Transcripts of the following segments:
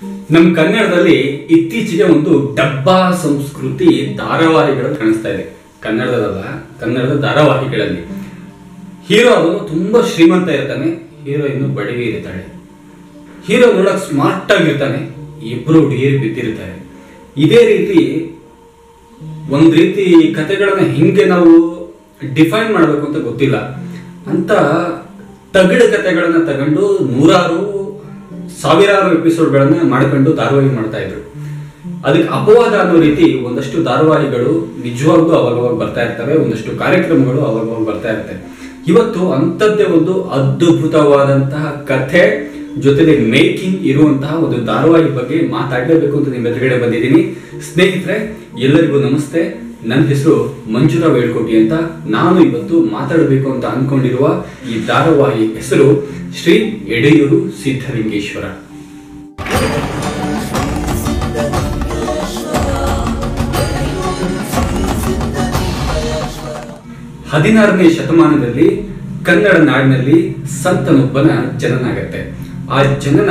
ನಮ್ಮ ಕನ್ನಡದಲ್ಲಿ ಇತ್ತೀಚೆಗೆ ಒಂದು ಡಬ್ಬಾ ಸಂಸ್ಕೃತಿ ಧಾರಾವಾಹಿಗಳು ಕಾಣಿಸ್ತಾ ಇದೆ ಕನ್ನಡದಲ್ಲ ಕನ್ನಡದ ಧಾರಾವಾಹಿಗಳಲ್ಲಿ ಹೀರೋ ಅವನು ತುಂಬಾ ಶ್ರೀಮಂತ ಇರ್ತಾನೆ ಹೀರೋಯಿನ್ ಬಡವಿ ಇರ್ತಾಳೆ ಹೀರೋ ನೋಡಕ್ ಸ್ಮಾರ್ಟ್ ಆಗಿರ್ತಾನೆ ಇಬ್ರು ಹುಡುಗಿಯರು ಬಿದ್ದಿರ್ತಾರೆ ಇದೇ ರೀತಿ ಒಂದ್ ರೀತಿ ಕಥೆಗಳನ್ನ ಹಿಂಗೆ ನಾವು ಡಿಫೈನ್ ಮಾಡಬೇಕು ಅಂತ ಗೊತ್ತಿಲ್ಲ ಅಂತ ತಗಡ ಕಥೆಗಳನ್ನ ತಗೊಂಡು ನೂರಾರು ಸಾವಿರಾರು ಎಪಿಸೋಡ್ಗಳನ್ನ ಮಾಡ್ಕೊಂಡು ಧಾರಾವಾಹಿ ಮಾಡ್ತಾ ಇದ್ರು ಅದಕ್ಕೆ ಅಪವಾದ ಅನ್ನೋ ರೀತಿ ಒಂದಷ್ಟು ಧಾರಾವಾಹಿಗಳು ನಿಜವಾಗ್ಲೂ ಅವಾಗವಾಗ ಬರ್ತಾ ಇರ್ತವೆ ಒಂದಷ್ಟು ಕಾರ್ಯಕ್ರಮಗಳು ಅವಾಗವಾಗ ಬರ್ತಾ ಇರ್ತವೆ ಇವತ್ತು ಅಂಥದ್ದೇ ಒಂದು ಅದ್ಭುತವಾದಂತಹ ಕಥೆ ಜೊತೆಗೆ ಮೇಕಿಂಗ್ ಇರುವಂತಹ ಒಂದು ಧಾರಾವಾಹಿ ಬಗ್ಗೆ ಮಾತಾಡಲೇಬೇಕು ಅಂತ ನಿಮ್ಮ ಎದುರುಗಡೆ ಬಂದಿದ್ದೀನಿ ಸ್ನೇಹಿತರೆ ಎಲ್ಲರಿಗೂ ನಮಸ್ತೆ ನನ್ನ ಹೆಸರು ಮಂಜುರಾವ್ ಹೇಳ್ಕೊಟಿ ಅಂತ ನಾನು ಇವತ್ತು ಮಾತಾಡಬೇಕು ಅಂತ ಅನ್ಕೊಂಡಿರುವ ಈ ಧಾರಾವಾಹಿ ಹೆಸರು ಶ್ರೀ ಎಡೆಯೂರು ಸಿದ್ಧಲಿಂಗೇಶ್ವರ ಹದಿನಾರನೇ ಶತಮಾನದಲ್ಲಿ ಕನ್ನಡ ನಾಡಿನಲ್ಲಿ ಸಂತನೊಬ್ಬನ ಜನನ ಆಗತ್ತೆ ಆ ಜನನ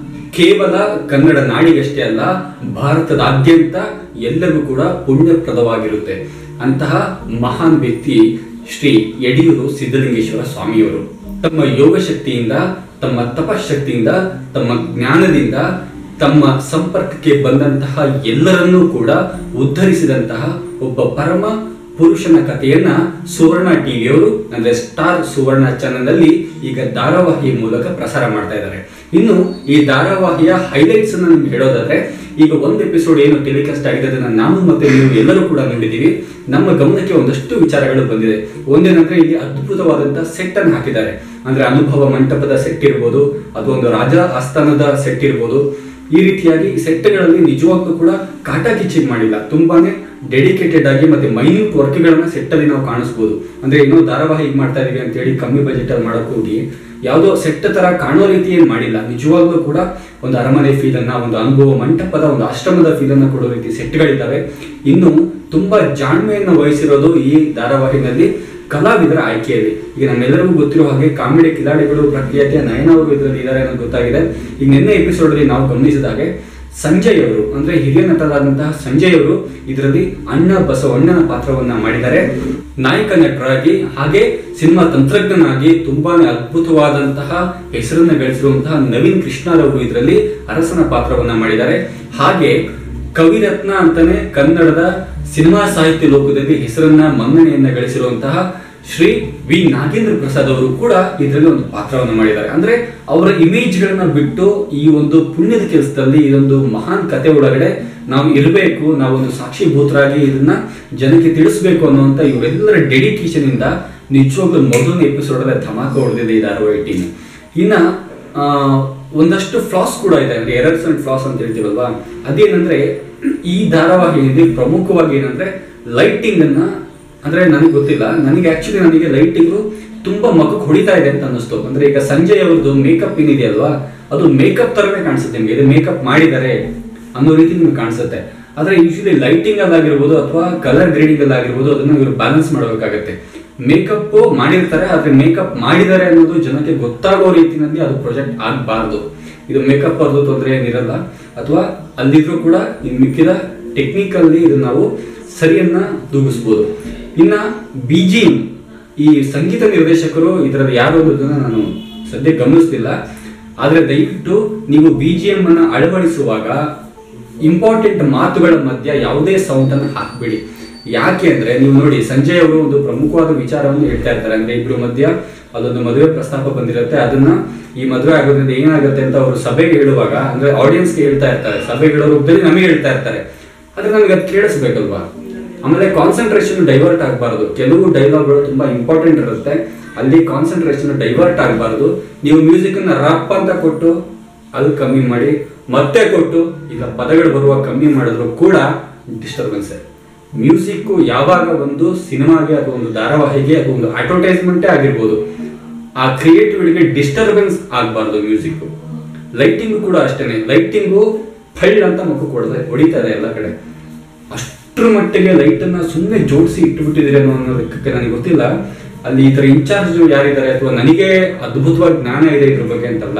ಕೇವಲ ಕನ್ನಡ ನಾಡಿಗಷ್ಟೇ ಅಲ್ಲ ಭಾರತದಾದ್ಯಂತ ಎಲ್ಲರಿಗೂ ಕೂಡ ಪುಣ್ಯಪ್ರದವಾಗಿರುತ್ತೆ ಅಂತಹ ಮಹಾನ್ ವ್ಯಕ್ತಿ ಶ್ರೀ ಯಡಿಯೂರು ಸಿದ್ಧಲಿಂಗೇಶ್ವರ ಸ್ವಾಮಿಯವರು ತಮ್ಮ ಯೋಗ ಶಕ್ತಿಯಿಂದ ತಮ್ಮ ತಪಶಕ್ತಿಯಿಂದ ತಮ್ಮ ಜ್ಞಾನದಿಂದ ತಮ್ಮ ಸಂಪರ್ಕಕ್ಕೆ ಬಂದಂತಹ ಎಲ್ಲರನ್ನೂ ಕೂಡ ಉದ್ಧರಿಸಿದಂತಹ ಒಬ್ಬ ಪರಮ ಪುರುಷನ ಕಥೆಯನ್ನ ಸುವರ್ಣ ಟಿವಿಯವರು ಅಂದ್ರೆ ಸ್ಟಾರ್ ಸುವರ್ಣ ಚಾನೆಲ್ ನಲ್ಲಿ ಈಗ ಧಾರಾವಾಹಿ ಮೂಲಕ ಪ್ರಸಾರ ಮಾಡ್ತಾ ಇದ್ದಾರೆ ಇನ್ನು ಈ ಧಾರಾವಾಹಿಯ ಹೈಲೈಟ್ಸ್ ಅನ್ನ ನಿಮ್ಗೆ ಹೇಳೋದಾದ್ರೆ ಈಗ ಒಂದು ಎಪಿಸೋಡ್ ಏನು ಟೆಲಿಕಾಸ್ಟ್ ಆಗಿದೆ ಅದನ್ನ ನಾನು ಮತ್ತೆ ನೀವು ಎಲ್ಲರೂ ಕೂಡ ನೋಡಿದ್ದೀವಿ ನಮ್ಮ ಗಮನಕ್ಕೆ ಒಂದಷ್ಟು ವಿಚಾರಗಳು ಬಂದಿದೆ ಒಂದೇನಂದ್ರೆ ಇಲ್ಲಿ ಅದ್ಭುತವಾದಂತಹ ಸೆಟ್ ಅನ್ನು ಹಾಕಿದ್ದಾರೆ ಅಂದ್ರೆ ಅನುಭವ ಮಂಟಪದ ಸೆಟ್ ಇರ್ಬೋದು ಅದು ಒಂದು ರಾಜ ಆಸ್ಥಾನದ ಸೆಟ್ ಇರ್ಬೋದು ಈ ರೀತಿಯಾಗಿ ಸೆಟ್ಗಳಲ್ಲಿ ನಿಜವಾಗ್ಲೂ ಕೂಡ ಕಾಟಾಕಿಚ್ಚಿಗೆ ಮಾಡಿಲ್ಲ ತುಂಬಾನೇ ಡೆಡಿಕೇಟೆಡ್ ಆಗಿ ಮತ್ತೆ ಮೈನ್ಯೂಟ್ ವರ್ಕ್ಗಳನ್ನ ಸೆಟ್ ಅಲ್ಲಿ ನಾವು ಕಾಣಿಸ್ಬೋದು ಅಂದ್ರೆ ಏನೋ ಧಾರಾವಾಹಿ ಹೀಗೆ ಮಾಡ್ತಾ ಇದೀವಿ ಅಂತ ಹೇಳಿ ಕಮ್ಮಿ ಬಜೆಟ್ ಅಲ್ಲಿ ಮಾಡಕ್ ಹೋಗಿ ಯಾವುದೋ ಸೆಟ್ ತರ ಕಾಣೋ ರೀತಿ ಏನ್ ಮಾಡಿಲ್ಲ ನಿಜವಾಗ್ಲೂ ಕೂಡ ಒಂದು ಅರಮನೆ ಫೀಲ್ ಅನ್ನ ಒಂದು ಅನುಭವ ಮಂಟಪದ ಒಂದು ಆಶ್ರಮದ ಫೀಲ್ ಅನ್ನ ಕೊಡೋ ರೀತಿ ಸೆಟ್ಗಳಿದ್ದಾವೆ ಇನ್ನು ತುಂಬಾ ಜಾಣ್ಮೆಯನ್ನು ವಹಿಸಿರೋದು ಈ ಧಾರಾವಾಹಿನಲ್ಲಿ ಕಲಾವಿದರ ಆಯ್ಕೆಯಲ್ಲಿ ಈಗ ನಮ್ಮೆಲ್ಲರಿಗೂ ಗೊತ್ತಿರೋ ಹಾಗೆ ಕಾಮಿಡಿ ಕಿಲಾಡಿಗಳು ಪ್ರಖ್ಯಾತಿಯ ನಯನ ಅವರು ಇದರಲ್ಲಿ ಇದ್ದಾರೆ ಅನ್ನೋದು ಗೊತ್ತಾಗಿದೆ ಈಗ ನಿನ್ನೆ ಎಪಿಸೋಡ್ ಅಲ್ಲಿ ನಾವು ಗಮನಿಸಿದ ಹಾಗೆ ಸಂಜಯ್ ಅವರು ಅಂದ್ರೆ ಹಿರಿಯ ನಟರಾದಂತಹ ಸಂಜಯ್ ಅವರು ಇದರಲ್ಲಿ ಅಣ್ಣ ಬಸವಣ್ಣನ ಪಾತ್ರವನ್ನ ಮಾಡಿದ್ದಾರೆ ನಾಯಕ ನಟರಾಗಿ ಹಾಗೆ ಸಿನಿಮಾ ತಂತ್ರಜ್ಞನಾಗಿ ತುಂಬಾನೇ ಅದ್ಭುತವಾದಂತಹ ಹೆಸರನ್ನ ಗಳಿಸಿರುವಂತಹ ನವೀನ್ ಕೃಷ್ಣರವರು ಇದರಲ್ಲಿ ಅರಸನ ಪಾತ್ರವನ್ನ ಮಾಡಿದ್ದಾರೆ ಹಾಗೆ ಕವಿರತ್ನ ಅಂತಾನೆ ಕನ್ನಡದ ಸಿನಿಮಾ ಸಾಹಿತ್ಯ ಲೋಕದಲ್ಲಿ ಹೆಸರನ್ನ ಮನ್ನಣೆಯನ್ನ ಗಳಿಸಿರುವಂತಹ ಶ್ರೀ ವಿ ನಾಗೇಂದ್ರ ಪ್ರಸಾದ್ ಅವರು ಕೂಡ ಇದರಲ್ಲಿ ಒಂದು ಪಾತ್ರವನ್ನು ಮಾಡಿದ್ದಾರೆ ಅಂದ್ರೆ ಅವರ ಇಮೇಜ್ ಗಳನ್ನ ಬಿಟ್ಟು ಈ ಒಂದು ಪುಣ್ಯದ ಕೆಲಸದಲ್ಲಿ ಇದೊಂದು ಮಹಾನ್ ಕತೆ ಒಳಗಡೆ ನಾವು ಇರಬೇಕು ನಾವೊಂದು ಸಾಕ್ಷಿಭೂತರಾಗಿ ಇದನ್ನ ಜನಕ್ಕೆ ತಿಳಿಸ್ಬೇಕು ಅನ್ನುವಂತ ಇವರೆಲ್ಲರ ಡೆಡಿಕೇಶನ್ ಇಂದ ನಿಜವಾಗ್ಲೂ ಮೊದಲನೇ ಎಪಿಸೋಡ್ ಅಲ್ಲೇ ಧಮಾಕ ಹೊಡೆದಿದೆ ಈ ಧಾರಾವಾಹಿ ಟೀಮ್ ಇನ್ನ ಆ, ಒಂದಷ್ಟು ಫ್ಲಾಸ್ ಕೂಡ ಇದೆ ಅಂದ್ರೆ ಎರರ್ಸ್ ಅಂಡ್ ಫ್ಲಾಸ್ ಅಂತ ಹೇಳ್ತೀವಲ್ವಾ ಅದೇನಂದ್ರೆ ಈ ಧಾರಾವಾಹಿಯಲ್ಲಿ ಪ್ರಮುಖವಾಗಿ ಏನಂದ್ರೆ ಲೈಟಿಂಗ್ ಅನ್ನ ಅಂದ್ರೆ ನನಗೆ ಗೊತ್ತಿಲ್ಲ ನನಗೆ ಆಕ್ಚುಲಿ ನನಗೆ ಲೈಟಿಂಗು ತುಂಬಾ ಮಗಕ್ಕೆ ಹೊಡಿತಾ ಇದೆ ಅಂತ ಅನ್ನಿಸ್ತು ಅಂದ್ರೆ ಈಗ ಸಂಜಯ್ ಅವ್ರದ್ದು ಮೇಕಪ್ ಏನಿದೆಯಲ್ವಾ ಅದು ಮೇಕಪ್ ತರನೇ ಕಾಣಿಸುತ್ತೆ ನಿಮಗೆ ಇದು ಮೇಕಪ್ ಮಾಡಿದ್ದಾರೆ ಅನ್ನೋ ರೀತಿ ನಿಮ್ಗೆ ಕಾಣಿಸುತ್ತೆ ಆದ್ರೆ ಯೂಶಲಿ ಲೈಟಿಂಗ್ ಅಲ್ಲಾಗಿರ್ಬೋದು ಅಥವಾ ಕಲರ್ ಗ್ರೇಡಿಂಗ್ ಅಲ್ಲಾಗಿರ್ಬೋದು ಅದನ್ನ ಇವರು ಬ್ಯಾಲೆನ್ಸ್ ಮಾಡಬೇಕಾಗತ್ತೆ ಮೇಕಪ್ ಮಾಡಿರ್ತಾರೆ ಆದ್ರೆ ಮೇಕಪ್ ಮಾಡಿದ್ದಾರೆ ಅನ್ನೋದು ಜನಕ್ಕೆ ಗೊತ್ತಾಗೋ ರೀತಿನಲ್ಲಿ ಅದು ಪ್ರಾಜೆಕ್ಟ್ ಆಗಬಾರ್ದು ಇದು ಮೇಕಪ್ ಅವ್ರದ್ದು ತೊಂದರೆ ಏನಿರಲ್ಲ ಅಥವಾ ಅಲ್ಲಿದ್ರು ಕೂಡ ಇನ್ ಮಿಕ್ಕಿದ ಟೆಕ್ನಿಕಲ್ಲಿ ಇದು ನಾವು ಸರಿಯನ್ನ ತೂಗಿಸ್ಬೋದು ಇನ್ನ ಬಿಜಿಎಂ ಈ ಸಂಗೀತ ನಿರ್ದೇಶಕರು ಇದರಲ್ಲಿ ಯಾರು ಅನ್ನೋದನ್ನ ನಾನು ಸದ್ಯ ಗಮನಿಸ್ತಿಲ್ಲ ಆದ್ರೆ ದಯವಿಟ್ಟು ನೀವು ಬಿ ಜಿ ಎಂ ಅನ್ನ ಅಳವಡಿಸುವಾಗ ಇಂಪಾರ್ಟೆಂಟ್ ಮಾತುಗಳ ಮಧ್ಯ ಯಾವುದೇ ಸೌಂಡ್ ಅನ್ನು ಹಾಕ್ಬಿಡಿ ಯಾಕೆ ಅಂದ್ರೆ ನೀವು ನೋಡಿ ಸಂಜಯ್ ಅವರು ಒಂದು ಪ್ರಮುಖವಾದ ವಿಚಾರವನ್ನು ಹೇಳ್ತಾ ಇರ್ತಾರೆ ಅಂದ್ರೆ ಇಬ್ರು ಮಧ್ಯ ಅಲ್ಲೊಂದು ಮದುವೆ ಪ್ರಸ್ತಾಪ ಬಂದಿರುತ್ತೆ ಅದನ್ನ ಈ ಮದುವೆ ಆಗೋದ್ರಿಂದ ಏನಾಗುತ್ತೆ ಅಂತ ಅವರು ಸಭೆಗೆ ಹೇಳುವಾಗ ಅಂದ್ರೆ ಆಡಿಯನ್ಸ್ಗೆ ಹೇಳ್ತಾ ಇರ್ತಾರೆ ಸಭೆ ಹೇಳೋ ರೂಪದಲ್ಲಿ ನಮಗೆ ಹೇಳ್ತಾ ಇರ್ತಾರೆ ಆದ್ರೆ ನಮಗೆ ಅದು ಕೇಳಿಸ್ಬೇಕಲ್ವಾ ಆಮೇಲೆ ಕಾನ್ಸಂಟ್ರೇಷನ್ ಡೈವರ್ಟ್ ಆಗಬಾರ್ದು ಕೆಲವು ಡೈಲಾಗ್ಗಳು ತುಂಬಾ ಇಂಪಾರ್ಟೆಂಟ್ ಇರುತ್ತೆ ಅಲ್ಲಿ ಕಾನ್ಸಂಟ್ರೇಷನ್ ಡೈವರ್ಟ್ ಆಗಬಾರ್ದು ನೀವು ಮ್ಯೂಸಿಕ್ ಅನ್ನ ರಪ್ ಅಂತ ಕೊಟ್ಟು ಅದು ಕಮ್ಮಿ ಮಾಡಿ ಮತ್ತೆ ಕೊಟ್ಟು ಈಗ ಪದಗಳು ಬರುವ ಕಮ್ಮಿ ಮಾಡಿದ್ರು ಕೂಡ ಡಿಸ್ಟರ್ಬೆನ್ಸ್ ಮ್ಯೂಸಿಕ್ ಯಾವಾಗ ಒಂದು ಸಿನಿಮಾಗೆ ಅಥವಾ ಒಂದು ಧಾರಾವಾಹಿಗೆ ಅಥವಾ ಒಂದು ಅಡ್ವರ್ಟೈಸ್ಮೆಂಟೇ ಆಗಿರ್ಬೋದು ಆ ಕ್ರಿಯೇಟಿವಿಟಿಗೆ ಡಿಸ್ಟರ್ಬೆನ್ಸ್ ಆಗಬಾರ್ದು ಮ್ಯೂಸಿಕ್ ಲೈಟಿಂಗು ಕೂಡ ಅಷ್ಟೇನೆ ಲೈಟಿಂಗು ಫೈಲ್ ಅಂತ ಮುಖ ಕೊಡದೆ ಹೊಡಿತಾರೆ ಎಲ್ಲ ಕಡೆ ಅಷ್ಟರ ಮಟ್ಟಿಗೆ ಲೈಟ್ ಅನ್ನ ಸುಮ್ಮನೆ ಜೋಡಿಸಿ ಇಟ್ಟುಬಿಟ್ಟಿದ್ರೆ ಅನ್ನೋ ಲೆಕ್ಕಕ್ಕೆ ನನಗೆ ಗೊತ್ತಿಲ್ಲ ಅಲ್ಲಿ ಈ ತರ ಇನ್ಚಾರ್ಜ್ ಯಾರಿದ್ದಾರೆ ಅಥವಾ ನನಗೆ ಅದ್ಭುತವಾಗಿ ಜ್ಞಾನ ಇದೆ ಇದ್ರ ಬಗ್ಗೆ ಅಂತಲ್ಲ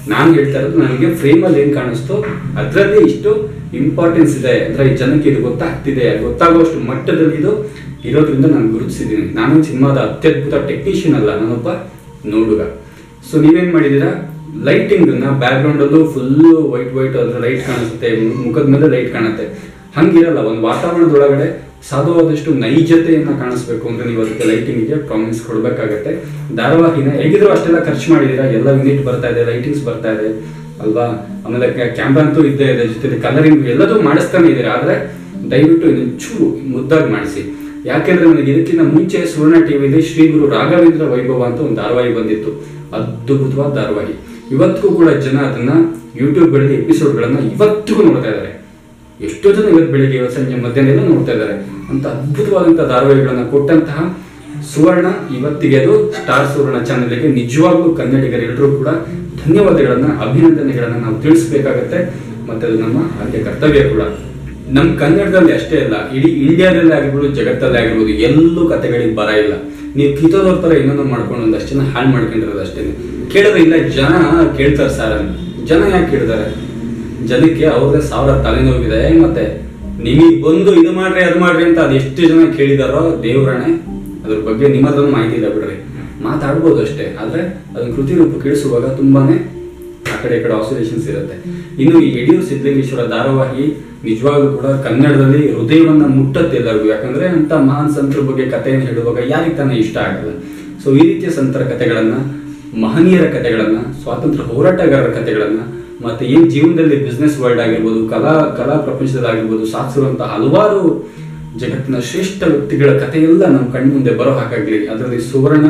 ನಾನು ಹೇಳ್ತಾ ಇರೋದು ನನಗೆ ಫ್ರೇಮಲ್ಲಿ ಏನು ಕಾಣಿಸ್ತೋ ಅದರಲ್ಲಿ ಇಷ್ಟು ಇಂಪಾರ್ಟೆನ್ಸ್ ಇದೆ ಅಂದ್ರೆ ಈ ಜನಕ್ಕೆ ಇದು ಗೊತ್ತಾಗ್ತಿದೆ ಗೊತ್ತಾಗುವಷ್ಟು ಮಟ್ಟದಲ್ಲಿ ಇದು ಇರೋದ್ರಿಂದ ನಾನು ಗುರುತಿಸಿದ್ದೀನಿ ನಾನು ಸಿನಿಮಾದ ಅತ್ಯದ್ಭುತ ಟೆಕ್ನಿಷಿಯನ್ ಅಲ್ಲ ನಾನೊಬ್ಬ ನೋಡುಗ ಸೊ ನೀವೇನ್ ಮಾಡಿದೀರಾ ಲೈಟಿಂಗ್ ನ ಬ್ಯಾಕ್ ಗ್ರೌಂಡ್ ಅಲ್ಲೂ ಫುಲ್ ವೈಟ್ ವೈಟ್ ಅದ್ರ ಲೈಟ್ ಕಾಣಿಸುತ್ತೆ ಮು- ಮುಖದ ಮೇಲೆ ಲೈಟ್ ಕಾಣುತ್ತೆ ಹಂಗಿರಲ್ಲ ಒಂದು ವಾತಾವರಣದೊಳಗಡೆ ಸಾಧುವಾದಷ್ಟು ನೈಜತೆಯನ್ನ ಕಾಣಿಸ್ಬೇಕು ಅಂದ್ರೆ ನೀವು ಅದಕ್ಕೆ ಲೈಟಿಂಗ್ಗೆ ಪ್ರಾಮಿಸ್ ಕೊಡ್ಬೇಕಾಗತ್ತೆ ಧಾರಾವಾಹಿನ ಹೇಗಿದ್ರು ಅಷ್ಟೆಲ್ಲ ಖರ್ಚು ಮಾಡಿದೀರಾ ಎಲ್ಲ ಯೂನಿಟ್ ಬರ್ತಾ ಇದೆ ಲೈಟಿಂಗ್ಸ್ ಬರ್ತಾ ಇದೆ ಅಲ್ವಾ ಆಮೇಲೆ ಕ್ಯಾಮ್ರಾ ಅಂತೂ ಇದ್ದೇ ಇದೆ ಜೊತೆಲಿ ಕಲರಿಂಗ್ ಎಲ್ಲದೂ ಮಾಡಿಸ್ತಾನೆ ಇದ್ದೀರಾ ಆದ್ರೆ ದಯವಿಟ್ಟು ಇದನ್ನ ಚೂರು ಮುದ್ದಾಗಿ ಮಾಡಿಸಿ ಯಾಕೆಂದ್ರೆ ನನಗೆ ಇದಕ್ಕಿಂತ ಮುಂಚೆ ಸುವರ್ಣ ಟಿವಿಲಿ ಶ್ರೀ ಗುರು ರಾಘವೇಂದ್ರ ವೈಭವ ಅಂತ ಒಂದು ಧಾರಾವಾಹಿ ಬಂದಿತ್ತು ಅದ್ಭುತವಾದ ಧಾರಾವಾಹಿ ಇವತ್ತಿಗೂ ಕೂಡ ಜನ ಅದನ್ನ ಯೂಟ್ಯೂಬ್ಗಳಲ್ಲಿ ಎಪಿಸೋಡ್ಗಳನ್ನ ಇವತ್ತಿಗೂ ನೋಡ್ತಾ ಇದ್ದಾರೆ ಎಷ್ಟೋ ಜನ ಇವತ್ತು ಬೆಳಿಗ್ಗೆ ಇವತ್ತು ಸಂಜೆ ಮಧ್ಯಾಹ್ನ ಎಲ್ಲ ನೋಡ್ತಾ ಇದ್ದಾರೆ ಅಂತ ಅದ್ಭುತವಾದಂತಹ ಧಾರಾವಾಹಿಗಳನ್ನ ಕೊಟ್ಟಂತಹ ಸುವರ್ಣ ಇವತ್ತಿಗೆ ಅದು ಸ್ಟಾರ್ ಸುವರ್ಣ ಚಾನೆಲ್ಗೆ ನಿಜವಾಗ್ಲೂ ಕನ್ನಡಿಗರೆಲ್ಲರೂ ಕೂಡ ಧನ್ಯವಾದಗಳನ್ನ ಅಭಿನಂದನೆಗಳನ್ನ ನಾವು ತಿಳಿಸ್ಬೇಕಾಗತ್ತೆ ಮತ್ತೆ ಅದು ನಮ್ಮ ಆದ್ಯ ಕರ್ತವ್ಯ ಕೂಡ ನಮ್ಮ ಕನ್ನಡದಲ್ಲಿ ಅಷ್ಟೇ ಅಲ್ಲ ಇಡೀ ಇಂಡಿಯಾದಲ್ಲೇ ಆಗಿರ್ಬೋದು ಜಗತ್ತಲ್ಲೇ ಆಗಿರ್ಬೋದು ಎಲ್ಲೂ ಕತೆಗಳಿಗೆ ಬರ ಇಲ್ಲ ನೀವು ಕಿತ್ತೋದವ್ರ ತರ ಇನ್ನೊಂದು ಮಾಡ್ಕೊಂಡು ಒಂದಷ್ಟು ಜನ ಹಾಳು ಮಾಡ್ಕೊಂಡಿರೋದು ಅಷ್ಟೇ ಕೇಳಿದ್ರೆ ಇಲ್ಲ ಜನ ಕೇಳ್ತಾರೆ ಸರ್ ಅಂತ. ಜನ ಯಾಕೆ ಕೇಳ್ತಾರೆ ಜನಕ್ಕೆ ಅವ್ರದೇ ಸಾವಿರ ತಲೆನೋವಿದೆ ಮತ್ತೆ ನಿಮಗೆ ಬಂದು ಇದು ಮಾಡ್ರಿ ಅದು ಮಾಡ್ರಿ ಅಂತ ಅದು ಎಷ್ಟು ಜನ ಕೇಳಿದಾರೋ ದೇವ್ರಣೆ ಅದ್ರ ಬಗ್ಗೆ ನಿಮ್ಮದನ್ನು ಮಾಹಿತಿ ಇಲ್ಲ ಬಿಡ್ರಿ ಮಾತಾಡ್ಬೋದು ಅಷ್ಟೇ ಆದ್ರೆ ಅದನ್ನ ಕೃತಿ ರೂಪ ಕೇಳಿಸುವಾಗ ತುಂಬಾನೇ ಆ ಕಡೆ ಈ ಕಡೆ ಆಸಿಲೇಷನ್ಸ್ ಇರುತ್ತೆ ಇನ್ನು ಈ ಯಡಿಯೂರು ಸಿದ್ಧಲಿಂಗೇಶ್ವರ ಧಾರಾವಾಹಿ ನಿಜವಾಗ್ಲೂ ಕೂಡ ಕನ್ನಡದಲ್ಲಿ ಹೃದಯವನ್ನ ಮುಟ್ಟತ್ತೆ ಎಲ್ಲರಿಗೂ ಯಾಕಂದ್ರೆ ಅಂತ ಮಹಾನ್ ಸಂತರ ಬಗ್ಗೆ ಕಥೆಯನ್ನು ಹೇಳುವಾಗ ಯಾರಿಗೆ ತಾನೇ ಇಷ್ಟ ಆಗಲ್ಲ ಸೊ ಈ ರೀತಿಯ ಸಂತರ ಕಥೆಗಳನ್ನ ಮಹನೀಯರ ಕಥೆಗಳನ್ನ ಸ್ವಾತಂತ್ರ್ಯ ಹೋರಾಟಗಾರರ ಕಥೆಗಳನ್ನ ಮತ್ತೆ ಏನ್ ಜೀವನದಲ್ಲಿ ಬಿಸ್ನೆಸ್ ವರ್ಲ್ಡ್ ಆಗಿರ್ಬೋದು ಕಲಾ ಕಲಾ ಪ್ರಪಂಚದಲ್ಲಿ ಆಗಿರ್ಬೋದು ಸಾಧಿಸಿರುವಂತಹ ಹಲವಾರು ಜಗತ್ತಿನ ಶ್ರೇಷ್ಠ ವ್ಯಕ್ತಿಗಳ ಕಥೆಯೆಲ್ಲ ನಮ್ಮ ಕಣ್ಣು ಮುಂದೆ ಬರೋ ಹಾಕಾಗ್ಲಿ ಅದರಲ್ಲಿ ಸುವರ್ಣ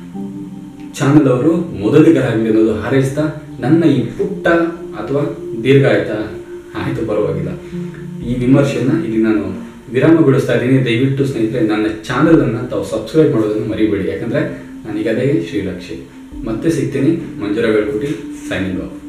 ಚಾನಲ್ ಅವರು ಮೊದಲಿಗರಾಗಲಿ ಅನ್ನೋದು ಹಾರೈಸ್ತಾ ನನ್ನ ಈ ಪುಟ್ಟ ಅಥವಾ ದೀರ್ಘಾಯತ ಆಯ್ತು ಪರವಾಗಿಲ್ಲ ಈ ವಿಮರ್ಶೆಯನ್ನ ಇಲ್ಲಿ ನಾನು ವಿರಾಮಗೊಳಿಸ್ತಾ ಇದ್ದೀನಿ ದಯವಿಟ್ಟು ಸ್ನೇಹಿತರೆ ನನ್ನ ಚಾನಲ್ ಅನ್ನ ತಾವು ಸಬ್ಸ್ಕ್ರೈಬ್ ಮಾಡೋದನ್ನು ಮರಿಬೇಡಿ ಯಾಕಂದ್ರೆ ನನಗೆ ಅದೇ ಶ್ರೀಲಕ್ಷಿ ಮತ್ತೆ ಸಿಗ್ತೀನಿ ಮಂಜುರಾ ಗಳ್ಕುಟಿ ಸೈನಿಂಗ್ ಆಫ್